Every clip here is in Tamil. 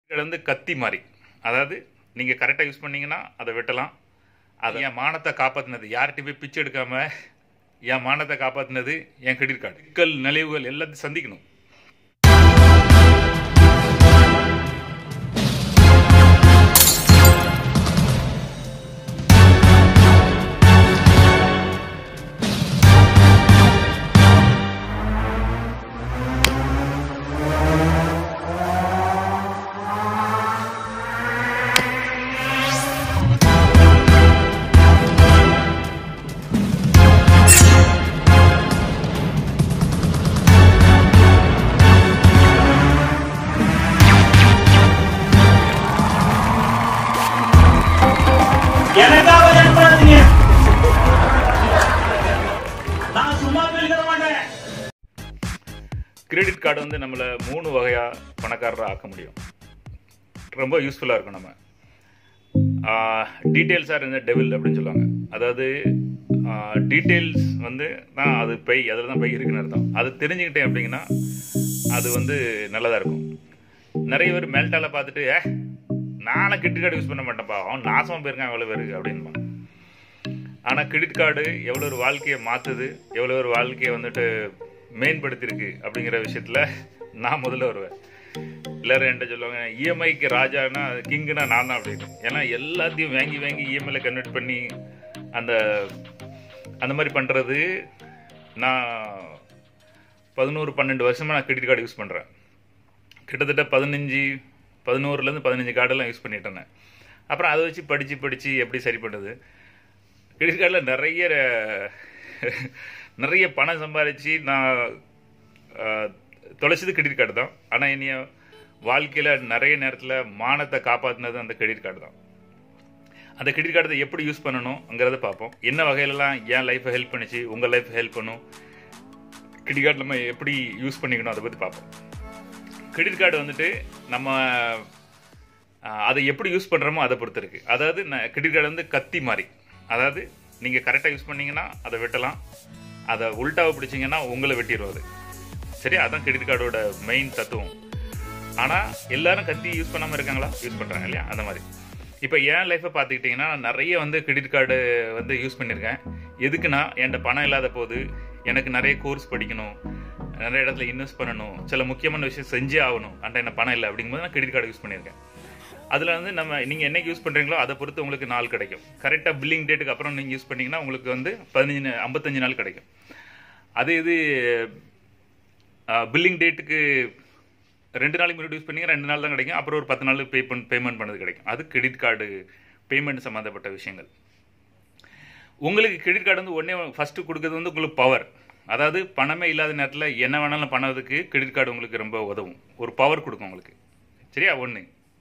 இது வந்து கத்தி மாதிரி அதாவது நீங்கள் கரெக்டாக யூஸ் பண்ணீங்கன்னா அதை வெட்டலாம் அது என் மானத்தை காப்பாற்றினது யார்கிட்ட போய் பிச்சை எடுக்காம என் மானத்தை காப்பாற்றினது என் கிரெடிட் கார்டு சிக்கல் நிலைவுகள் எல்லாத்தையும் சந்திக்கணும் எனக்காக ஹெல்ப் பண்ணாதீங்க நான் சும்மா பேசிட மாட்டேன் கிரெடிட் கார்டு வந்து நம்மளை மூணு வகையாக பணக்காரராக ஆக்க முடியும் ரொம்ப யூஸ்ஃபுல்லாக இருக்கும் நம்ம டீட்டெயில்ஸ் ஆர் இந்த டெவில் அப்படின்னு சொல்லுவாங்க அதாவது டீட்டெயில்ஸ் வந்து தான் அது பை அதில் தான் பை இருக்குன்னு அர்த்தம் அது தெரிஞ்சுக்கிட்டேன் அப்படிங்கன்னா அது வந்து நல்லதாக இருக்கும் நிறைய பேர் மேல்டால பார்த்துட்டு ஏ நானும் கிரெடிட் கார்டு யூஸ் பண்ண மாட்டேன்ப்பா அவன் நாசமாக போயிருக்கான் எவ்வளோ பேருக்கு அப்படின்பான் ஆனால் கிரெடிட் கார்டு எவ்வளோ ஒரு வாழ்க்கையை மாற்றுது எவ்வளோ ஒரு வாழ்க்கையை வந்துட்டு மேம்படுத்தியிருக்கு அப்படிங்கிற விஷயத்தில் நான் முதல்ல வருவேன் எல்லாரும் என்கிட்ட சொல்லுவாங்க இஎம்ஐக்கு ராஜானா கிங்குனா நான் தான் அப்படின்னு ஏன்னா எல்லாத்தையும் வாங்கி வாங்கி இஎம்ஐல கன்வெர்ட் பண்ணி அந்த அந்த மாதிரி பண்ணுறது நான் பதினோரு பன்னெண்டு வருஷமாக நான் கிரெடிட் கார்டு யூஸ் பண்ணுறேன் கிட்டத்தட்ட பதினஞ்சு பதினோருலேருந்து பதினஞ்சு கார்டெல்லாம் யூஸ் பண்ணிட்டு இருந்தேன் அப்புறம் அதை வச்சு படித்து படித்து எப்படி சரி பண்ணுது கிரெடிட் கார்டில் நிறைய நிறைய பணம் சம்பாதிச்சு நான் ஆஹ், தொலைச்சது கிரெடிட் கார்டு தான் ஆனால் என்னைய வாழ்க்கையில் நிறைய நேரத்தில் மானத்தை காப்பாற்றினது அந்த கிரெடிட் கார்டு தான் அந்த கிரெடிட் கார்டை எப்படி யூஸ் பண்ணணுங்கிறத பார்ப்போம் என்ன வகையிலலாம் என் லைஃப்பை ஹெல்ப் பண்ணுச்சு உங்கள் லைஃப் ஹெல்ப் பண்ணும் கிரெடிட் கார்டு நம்ம எப்படி யூஸ் பண்ணிக்கணும் அதை பற்றி பார்ப்போம் கிரெடிட் கார்டு வந்துட்டு நம்ம ஆஹ், அதை எப்படி யூஸ் பண்ணுறோமோ அதை பொறுத்து இருக்கு அதாவது கிரெடிட் கார்டு வந்து கத்தி மாதிரி அதாவது நீங்கள் கரெக்டாக யூஸ் பண்ணீங்கன்னா அதை வெட்டலாம் அதை உல்ட்டாவை பிடிச்சிங்கன்னா உங்களை வெட்டிடும் அது சரி அதான் கிரெடிட் கார்டோட மெயின் தத்துவம் ஆனால் எல்லாரும் கத்தி யூஸ் பண்ணாமல் இருக்காங்களா யூஸ் பண்ணுறாங்க இல்லையா அந்த மாதிரி இப்போ என் லைஃப்பை பார்த்துக்கிட்டிங்கன்னா நான் நிறைய வந்து கிரெடிட் கார்டு வந்து யூஸ் பண்ணியிருக்கேன் எதுக்குன்னா என்கிட்ட பணம் இல்லாத போது எனக்கு நிறைய கோர்ஸ் படிக்கணும் நிறைய இடத்துல இன்வெஸ்ட் பண்ணணும் சில முக்கியமான விஷயம் செஞ்சே ஆகணும் அந்த என்ன பணம் இல்லை அப்படிங்கும்போது நான் கிரெடிட் கார்டு யூஸ் பண்ணியிருக்கேன் அதில் வந்து நம்ம நீங்கள் என்னைக்கு யூஸ் பண்ணுறீங்களோ அதை பொறுத்து உங்களுக்கு நாள் கிடைக்கும் கரெக்டாக பில்லிங் டேட்டுக்கு அப்புறம் நீங்கள் யூஸ் பண்ணீங்கன்னா உங்களுக்கு வந்து பதினஞ்சு ஐம்பத்தஞ்சு நாள் கிடைக்கும் அதே இது பில்லிங் டேட்டுக்கு ரெண்டு நாளைக்கு முன்னாடி யூஸ் பண்ணீங்க ரெண்டு நாள் தான் கிடைக்கும் அப்புறம் ஒரு பத்து நாள் பே பண் பேமெண்ட் பண்ணது கிடைக்கும் அது கிரெடிட் கார்டு பேமெண்ட் சம்மந்தப்பட்ட விஷயங்கள் உங்களுக்கு கிரெடிட் கார்டு வந்து உடனே ஃபஸ்ட்டு கொடுக்கறது வந்து உங்களுக்கு பவர் அதாவது பணமே இல்லாத நேரத்தில் என்ன வேணாலும் பண்ணதுக்கு கிரெடிட் கார்டு உங்களுக்கு ரொம்ப உதவும் ஒரு பவர் கொடுக்கும் உங்களுக்கு சரியா ஒன்று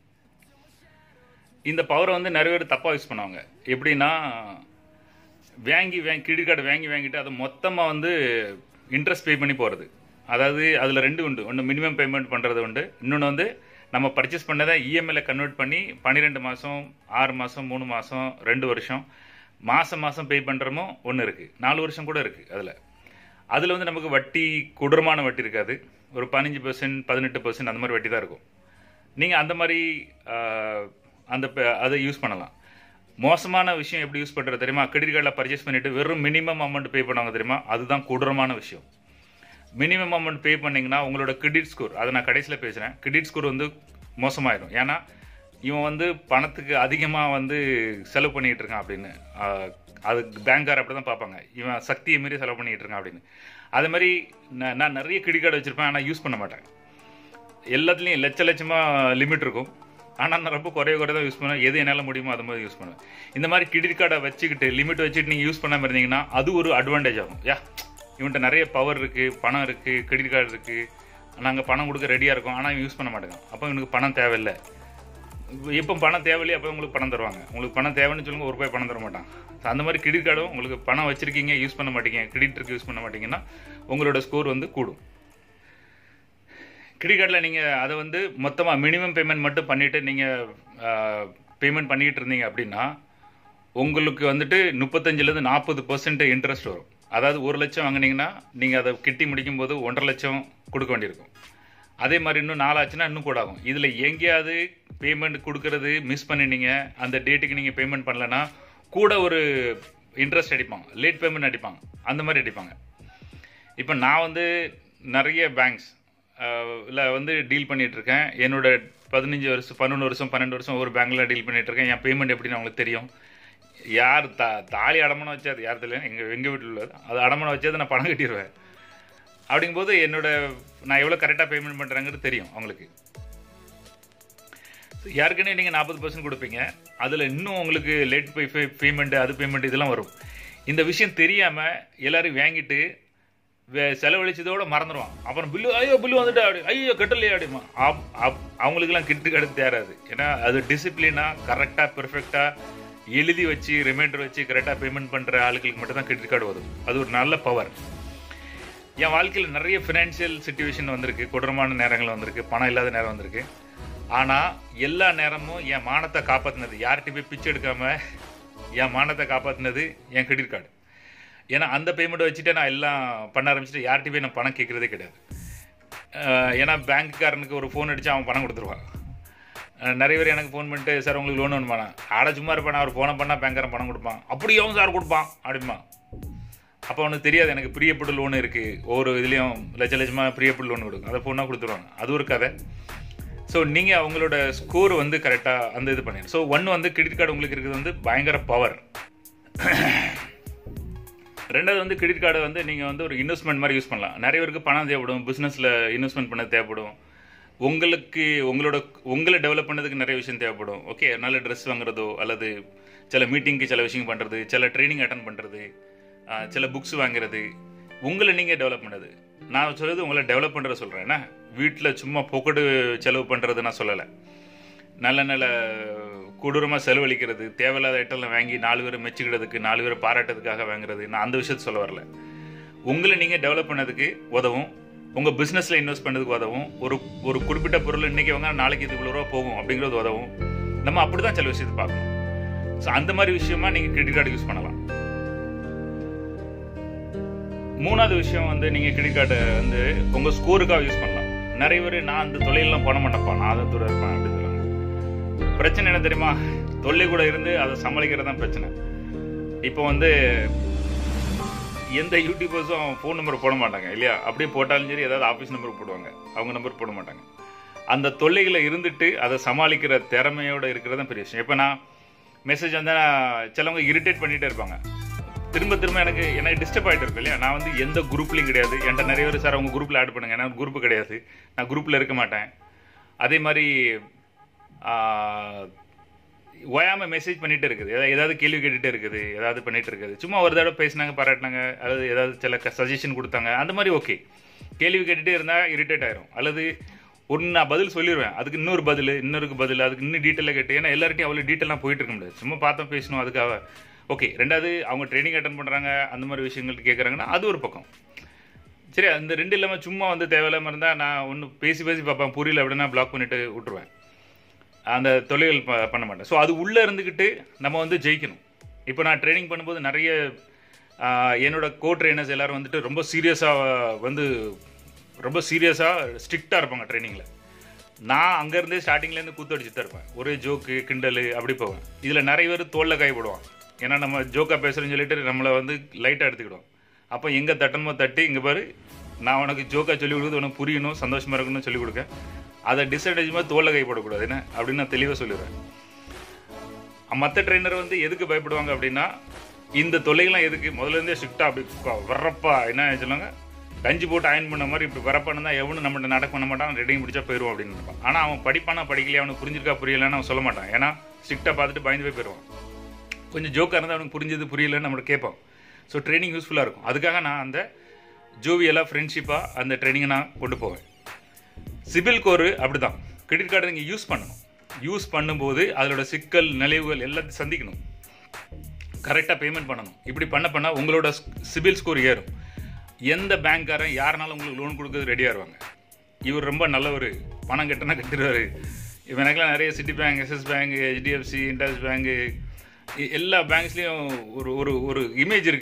இந்த பவரை வந்து நிறைய பேர் தப்பாக யூஸ் பண்ணுவாங்க எப்படின்னா வாங்கி வாங்கி கிரெடிட் கார்டு வாங்கி வாங்கிட்டு அதை மொத்தமாக வந்து இன்ட்ரெஸ்ட் பே பண்ணி போகிறது அதாவது அதில் ரெண்டு உண்டு ஒன்று மினிமம் பேமெண்ட் பண்ணுறது உண்டு இன்னொன்று வந்து நம்ம பர்ச்சேஸ் பண்ணதை இஎம்ஐல கன்வெர்ட் பண்ணி பன்னிரெண்டு மாதம் ஆறு மாதம் மூணு மாதம் ரெண்டு வருஷம் மாதம் மாதம் பே பண்ணுறமோ ஒன்று இருக்குது நாலு வருஷம் கூட இருக்குது அதில் அதில் வந்து நமக்கு வட்டி கொடூரமான வட்டி இருக்காது ஒரு பதினஞ்சு பர்சன்ட் பதினெட்டு பர்சன்ட் அந்த மாதிரி வட்டி தான் இருக்கும் நீங்கள் அந்த மாதிரி ஆஹ், அந்த ப- அதை யூஸ் பண்ணலாம் மோசமான விஷயம் எப்படி யூஸ் பண்ணுறது தெரியுமா கிரெடிட் கார்டில் பர்ச்சேஸ் பண்ணிட்டு வெறும் மினிமம் அமௌண்ட் பே பண்ணுவாங்க தெரியுமா அதுதான் கொடூரமான விஷயம் மினிமம் அமௌண்ட் பே பண்ணீங்கன்னா உங்களோட கிரெடிட் ஸ்கோர் அதை நான் கடைசியில் பேசுகிறேன் கிரெடிட் ஸ்கோர் வந்து மோசமாயிடும் ஏன்னா இவன் வந்து பணத்துக்கு அதிகமாக வந்து செலவு பண்ணிகிட்டு இருக்கான் அப்படின்னு ஆஹ், அது பேங்கார் அப்படி தான் பார்ப்பாங்க இவன் சக்தியை மீறி செலவு பண்ணிகிட்டு இருக்கான் அப்படின்னு அதே மாதிரி நான் நான் நிறைய கிரெடிட் கார்டு வச்சுருப்பேன் ஆனால் யூஸ் பண்ண மாட்டேன் எல்லாத்துலேயும் லட்ச லட்சமாக லிமிட் இருக்கும் ஆனால் நான் ரொம்ப குறைய குறைய தான் யூஸ் பண்ணுவேன் எது என்னால் முடியுமோ அது மாதிரி யூஸ் பண்ணுவேன் இந்த மாதிரி கிரெடிட் கார்டை வச்சுக்கிட்டு லிமிட் வச்சுட்டு நீங்கள் யூஸ் பண்ணாமல் இருந்தீங்கன்னா அது ஒரு அட்வான்டேஜ் ஆகும் யா இவன்ட்ட நிறைய பவர் இருக்குது பணம் இருக்குது கிரெடிட் கார்டு இருக்குது நாங்கள் பணம் கொடுக்க ரெடியாக இருக்கோம் ஆனால் இவன் யூஸ் பண்ண மாட்டேங்கான் அப்போ இவனுக்கு பணம் தேவையில்லை எப்போ பணம் தேவையில்லையே அப்போ உங்களுக்கு பணம் தருவாங்க உங்களுக்கு பணம் தேவைன்னு சொல்லுங்க ஒரு ரூபாய் பணம் தர மாட்டான் So, அந்த மாதிரி கிரெடிட் கார்டும் உங்களுக்கு பணம் வச்சிருக்கீங்க யூஸ் பண்ண மாட்டீங்க கிரெடிட் இருக்கு யூஸ் பண்ண மாட்டீங்கன்னா உங்களோட ஸ்கோர் வந்து கூடும் கிரெடிட் கார்டில் நீங்கள் அதை வந்து மொத்தமாக மினிமம் பேமெண்ட் மட்டும் பண்ணிவிட்டு நீங்கள் பேமெண்ட் பண்ணிக்கிட்டு இருந்தீங்க அப்படின்னா உங்களுக்கு வந்துட்டு முப்பத்தஞ்சுலேருந்து நாற்பது பர்சன்ட் இன்ட்ரெஸ்ட் வரும் அதாவது ஒரு லட்சம் வாங்குனீங்கன்னா நீங்கள் அதை கிட்டி முடிக்கும் போது ஒன்றரை லட்சம் கொடுக்க வேண்டியிருக்கும் அதே மாதிரி இன்னும் நாளாச்சுன்னா இன்னும் கூட ஆகும் இதில் எங்கேயாவது பேமெண்ட் கொடுக்கறது மிஸ் பண்ணினீங்க அந்த டேட்டுக்கு நீங்கள் பேமெண்ட் பண்ணலன்னா கூட ஒரு இன்ட்ரெஸ்ட் அடிப்பாங்க லேட் பேமெண்ட் அடிப்பாங்க அந்த மாதிரி அடிப்பாங்க இப்போ நான் வந்து நிறைய பேங்க்ஸ் இல்லை வந்து டீல் பண்ணிட்டு இருக்கேன் என்னோட பதினஞ்சு வருஷம் பன்னெண்டு வருஷம் பன்னெண்டு வருஷம் ஒரு பேங்க்கில் டீல் பண்ணிட்டு இருக்கேன் என் பேமெண்ட் எப்படின்னு அவங்களுக்கு தெரியும் யார் தா தாலி அடமானம் வச்சு அது யார் தெரியல எங்கள் எங்கள் வீட்டில் உள்ளது அது அடமானம் வச்சு அதை நான் பணம் கட்டிடுவேன் அப்படிங்கும்போது என்னோட நான் எவ்வளோ கரெக்டாக பேமெண்ட் பண்ணுறேங்கிறது தெரியும் அவங்களுக்கு யாருக்குன்னே நீங்கள் நாற்பது பர்சன்ட் கொடுப்பீங்க அதில் இன்னும் உங்களுக்கு லேட் பே பேமெண்ட் அது பேமெண்ட் இதெல்லாம் வரும் இந்த விஷயம் தெரியாமல் எல்லாரும் வாங்கிட்டு வே- செலவழிச்சதோட மறந்துடுவான் அப்புறம் பில்லு ஐயோ பில்லு வந்துட்டு அப்படி ஐயோ கட்டலையே அப்படிமா அப்- அப்- அவங்களுக்கெல்லாம் கிட்டு கடுத்து தேராது ஏன்னா அது டிசிப்ளினாக கரெக்டாக பெர்ஃபெக்டாக எழுதி வச்சு ரிமைண்டர் வச்சு கரெக்டாக பேமெண்ட் பண்ணுற ஆளுகளுக்கு மட்டும் தான் கிரெடிட் கார்டு வரும் அது ஒரு நல்ல பவர் என் வாழ்க்கையில் நிறைய ஃபினான்ஷியல் சுச்சுவேஷன் வந்திருக்கு கொடூரமான நேரங்கள் வந்திருக்கு பணம் இல்லாத நேரம் வந்திருக்கு ஆனால் எல்லா நேரமும் என் மானத்தை காப்பாற்றினது யார்கிட்ட போய் பிச்சை எடுக்காம என் மானத்தை காப்பாற்றினது என் கிரெடிட் கார்டு ஏன்னா அந்த பேமெண்ட்டை வச்சுட்டு நான் எல்லாம் பண்ண ஆரம்பிச்சுட்டு யார்கிட்ட போய் நான் பணம் கேட்குறதே கிடையாது அஹ் ஏன்னா பேங்க்குக்காரனுக்கு ஒரு ஃபோன் அடித்து அவன் பணம் கொடுத்துருவான் அஹ் நிறைய பேர் எனக்கு ஃபோன் பண்ணிட்டு சார் உங்களுக்கு லோன் வேணுமாண்ணா ஆட சும்மா இருப்பான் அவர் ஃபோனை பண்ணால் பேங்க்காரன் பணம் கொடுப்பான் அப்படியும் சார் கொடுப்பான் அப்படிமா அப்போ அவனுக்கு தெரியாது எனக்கு பிரியப்பட்டு லோன் இருக்குது ஒவ்வொரு இதுலேயும் லட்ச லட்சமாக பிரியப்பட்டு லோன் கொடுக்கும் அதை ஃபோனாக கொடுத்துருவாங்க அது ஒரு கதை ஸோ நீங்கள் அவங்களோட ஸ்கோர் வந்து கரெக்டாக அந்த இது பண்ணிடு ஸோ ஒன்று வந்து கிரெடிட் கார்டு உங்களுக்கு இருக்கிறது வந்து பயங்கர பவர் ரெண்டாவது வந்து கிரெடிட் கார்டை வந்து நீங்கள் வந்து ஒரு இன்வெஸ்ட்மெண்ட் மாதிரி யூஸ் பண்ணலாம் நிறைய பேருக்கு பணம் தேவைப்படும் பிஸ்னஸில் இன்வெஸ்ட்மெண்ட் பண்ண தேவைப்படும் உங்களுக்கு உங்களோட உங்களை டெவலப் பண்ணதுக்கு நிறைய விஷயம் தேவைப்படும் ஓகே நல்ல ட்ரெஸ் வாங்குறதோ அல்லது சில மீட்டிங்க்கு சில விஷயம் பண்ணுறது சில ட்ரைனிங் அட்டன் பண்ணுறது சில புக்ஸ் வாங்குறது உங்களை நீங்கள் டெவலப் பண்ணது நான் சொல்றது உங்களை டெவலப் பண்ணுறத சொல்கிறேன் என்ன வீட்டில் சும்மா பொக்கடு செலவு பண்ணுறது நான் சொல்லலை நல்ல நல்ல கொடூரமாக செலவழிக்கிறது தேவையில்லாத ஐட்டம்லாம் வாங்கி நாலு பேரை மெச்சுக்கிறதுக்கு நாலு பேரை பாராட்டுறதுக்காக வாங்குறது நான் அந்த விஷயத்தை சொல்ல வரல உங்களை நீங்கள் டெவலப் பண்ணதுக்கு உதவும் உங்கள் பிஸ்னஸில் இன்வெஸ்ட் பண்ணதுக்கு உதவும் ஒரு ஒரு குறிப்பிட்ட பொருள் இன்னைக்கு வாங்க நாளைக்கு இது இவ்வளோ ரூபா போகும் அப்படிங்கிறது உதவும் நம்ம அப்படி தான் சில விஷயத்தை பார்க்கணும் ஸோ அந்த மாதிரி விஷயமா நீங்கள் கிரெடிட் கார்டு யூஸ் பண்ணலாம் மூணாவது விஷயம் வந்து நீங்கள் கிரெடிட் கார்டை வந்து உங்கள் ஸ்கோருக்காக யூஸ் பண்ணலாம் நிறைய பேர் நான் அந்த தொழிலெலாம் பண்ண மாட்டேன்ப்பா நான் அதை தூரம் இருப்பேன் அப்படின்னு சொல்லுவாங்க பிரச்சனை என்ன தெரியுமா தொல்லை கூட இருந்து அதை சமாளிக்கிறது தான் பிரச்சனை இப்போ வந்து எந்த யூடியூபர்ஸும் ஃபோன் நம்பர் போட மாட்டாங்க இல்லையா அப்படியே போட்டாலும் சரி ஏதாவது ஆஃபீஸ் நம்பர் போடுவாங்க அவங்க நம்பர் போட மாட்டாங்க அந்த தொல்லைகளை இருந்துட்டு அதை சமாளிக்கிற திறமையோட இருக்கிறது தான் பெரிய விஷயம் இப்போ நான் மெசேஜ் வந்து நான் சிலவங்க இரிட்டேட் பண்ணிகிட்டே இருப்பாங்க திரும்ப திரும்ப எனக்கு எனக்கு டிஸ்டர்ப் ஆகிட்டு இருக்கு இல்லையா நான் வந்து எந்த குரூப்லையும் கிடையாது என்கிட்ட நிறைய பேர் சார் அவங்க குரூப்பில் ஆட் பண்ணுங்க எனக்கு குரூப் கிடையாது நான் குரூப்பில் இருக்க மாட்டேன் அதே மாதிரி ஓயாம மெசேஜ் பண்ணிட்டு இருக்குது ஏதாவது ஏதாவது கேள்வி கேட்டுட்டே இருக்குது ஏதாவது பண்ணிட்டு இருக்குது சும்மா ஒரு தடவை பேசினாங்க பாராட்டினாங்க அல்லது ஏதாவது சில சஜஷன் கொடுத்தாங்க அந்த மாதிரி ஓகே கேள்வி கேட்டுட்டே இருந்தால் இரிட்டேட் ஆயிரும் அல்லது ஒன்று நான் பதில் சொல்லிடுவேன் அதுக்கு இன்னொரு பதில் இன்னொருக்கு பதில் அதுக்கு இன்னும் டீட்டெயிலாக கேட்டு ஏன்னா எல்லார்ட்டையும் அவ்வளோ டீட்டெயிலாக போயிட்டு இருக்க முடியாது சும்மா பார்த்தோம் பேசணும் அதுக்காக ஓகே ரெண்டாவது அவங்க ட்ரைனிங் அட்டன் பண்ணுறாங்க அந்த மாதிரி விஷயங்கள் கேட்குறாங்கன்னா அது ஒரு பக்கம் சரி அந்த ரெண்டு இல்லாமல் சும்மா வந்து தேவையில்லாமல் இருந்தால் நான் ஒன்று பேசி பேசி பார்ப்பேன் புரியல அப்படின்னா பிளாக் பண்ணிட்டு விட்டுருவேன் அந்த தொழில்கள் ப பண்ண மாட்டேன் ஸோ அது உள்ளே இருந்துக்கிட்டு நம்ம வந்து ஜெயிக்கணும் இப்போ நான் ட்ரைனிங் பண்ணும்போது நிறைய ஆஹ், என்னோட கோ ட்ரைனர்ஸ் எல்லாரும் வந்துட்டு ரொம்ப சீரியஸாக வந்து ரொம்ப சீரியஸாக ஸ்ட்ரிக்டாக இருப்பாங்க ட்ரைனிங்கில் நான் அங்கேருந்தே ஸ்டார்டிங்லேருந்து கூத்தடிச்சுட்டு தான் இருப்பேன் ஒரே ஜோக்கு கிண்டல் அப்படி போவேன் இதில் நிறைய பேர் தோளில் காய போடுவான் ஏன்னா நம்ம ஜோக்காக பேசுகிறேன்னு சொல்லிட்டு நம்மளை வந்து லைட்டாக எடுத்துக்கிடுவோம் அப்போ எங்கே தட்டணுமோ தட்டி இங்கே பாரு நான் உனக்கு ஜோக்காக சொல்லிக் கொடுக்குறது உனக்கு புரியணும் சந்தோஷமாக இருக்கணும்னு சொல்லிக் கொடுக்க அதை டிஸ்அட்வான்டேஜ் மாதிரி தோலை கைப்படக்கூடாது என்ன அப்படின்னு நான் தெளிவாக சொல்லிடுவேன் மற்ற ட்ரெயினர் வந்து எதுக்கு பயப்படுவாங்க அப்படின்னா இந்த தொல்லைகள்லாம் எதுக்கு முதல்ல இருந்தே ஸ்ட்ரிக்டாக அப்படி க- வரப்பா என்ன சொல்லுவாங்க கஞ்சி போட்டு அயன் பண்ண மாதிரி இப்படி வரப்பான்னு தான் எவனும் நம்மகிட்ட நடக்க பண்ண மாட்டான் ரெடியும் பிடிச்சா போயிடுவான் அப்படின்னு நினைப்பான் ஆனால் அவன் படிப்பானா படிக்கலையா அவனுக்கு புரிஞ்சிருக்கா புரியலன்னு அவன் சொல்ல மாட்டான் ஏன்னா ஸ்ட்ரிக்டாக பார்த்துட்டு பயந்து போய் போயிடுவான் கொஞ்சம் ஜோக்காக இருந்தால் அவனுக்கு புரிஞ்சது புரியலன்னு நம்மகிட்ட கேட்பான் ஸோ ட்ரைனிங் யூஸ்ஃபுல்லாக இருக்கும் அதுக்காக நான் அந்த ஜோவியலாக ஃப்ரெண்ட்ஷிப்பாக அந்த ட்ரைனிங்கை நான் கொண்டு போவேன் சிபில் கோரு அப்படிதான் கிரெடிட் கார்டை நீங்கள் யூஸ் பண்ணணும் யூஸ் பண்ணும்போது அதோட சிக்கல் நிலைவுகள் எல்லாத்தையும் சந்திக்கணும் கரெக்டாக பேமெண்ட் பண்ணணும் இப்படி பண்ண பண்ண உங்களோட சிபில் ஸ்கோர் ஏறும் எந்த பேங்க்காரன் யாருனாலும் உங்களுக்கு லோன் கொடுக்கறது ரெடியாக இருவாங்க இவர் ரொம்ப நல்லவர் பணம் கட்டினா கட்டிடுவார் இப்போ எனக்குலாம் நிறைய Citibank S S bank HDFC Indus bank எல்லா பேங்க்ஸ்லேயும் ஒரு ஒரு ஒரு இமேஜ் இருக்குது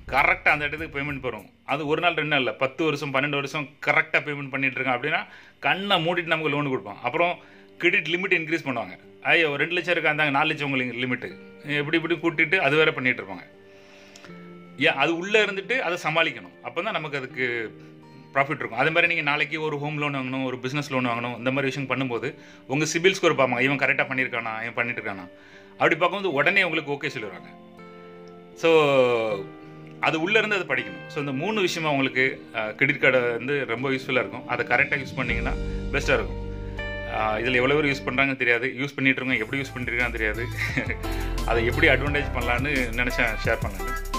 கரெக்டாக அந்த இடத்துக்கு பேமெண்ட் போகிறோம் அது ஒரு நாள் ரெண்டு நாள் இல்லை பத்து வருஷம் பன்னெண்டு வருஷம் கரெக்டாக பேமெண்ட் பண்ணிட்டு இருக்கான் அப்படின்னா கண்ணை மூடிட்டு நமக்கு லோன் கொடுப்பான் அப்புறம் கிரெடிட் லிமிட் இன்க்ரீஸ் பண்ணுவாங்க ஐயோ ரெண்டு லட்சம் இருக்கா இருந்தாங்க நாலு லட்சம் உங்களுக்கு லிமிட்டு எப்படி இப்படி கூட்டிட்டு அது வேற பண்ணிட்டு இருப்பாங்க ஏன் அது உள்ளே இருந்துட்டு அதை சமாளிக்கணும் அப்போ தான் நமக்கு அதுக்கு ப்ராஃபிட் இருக்கும் அதே மாதிரி நீங்கள் நாளைக்கு ஒரு ஹோம் லோன் வாங்கணும் ஒரு பிஸ்னஸ் லோன் வாங்கணும் இந்த மாதிரி விஷயம் பண்ணும்போது உங்கள் சிபில் ஸ்கோர் பார்ப்பாங்க இவன் கரெக்டாக பண்ணியிருக்கானா இவன் பண்ணிட்டு இருக்கானா அப்படி பார்க்கும்போது உடனே உங்களுக்கு ஓகே சொல்லிடுவாங்க ஸோ அது உள்ளே இருந்து அதை படிக்கணும் ஸோ இந்த மூணு விஷயமா உங்களுக்கு கிரெடிட் கார்டை வந்து ரொம்ப யூஸ்ஃபுல்லாக இருக்கும் அதை கரெக்டாக யூஸ் பண்ணிங்கன்னா பெஸ்ட்டாக இருக்கும் இதில் எவ்வளோ பேர் யூஸ் பண்ணுறாங்கன்னு தெரியாது யூஸ் பண்ணிட்டு இருக்கோம் எப்படி யூஸ் பண்ணிருக்கான்னு தெரியாது அதை எப்படி அட்வான்டேஜ் பண்ணலான்னு நினச்சேன் ஷேர் பண்ணேன்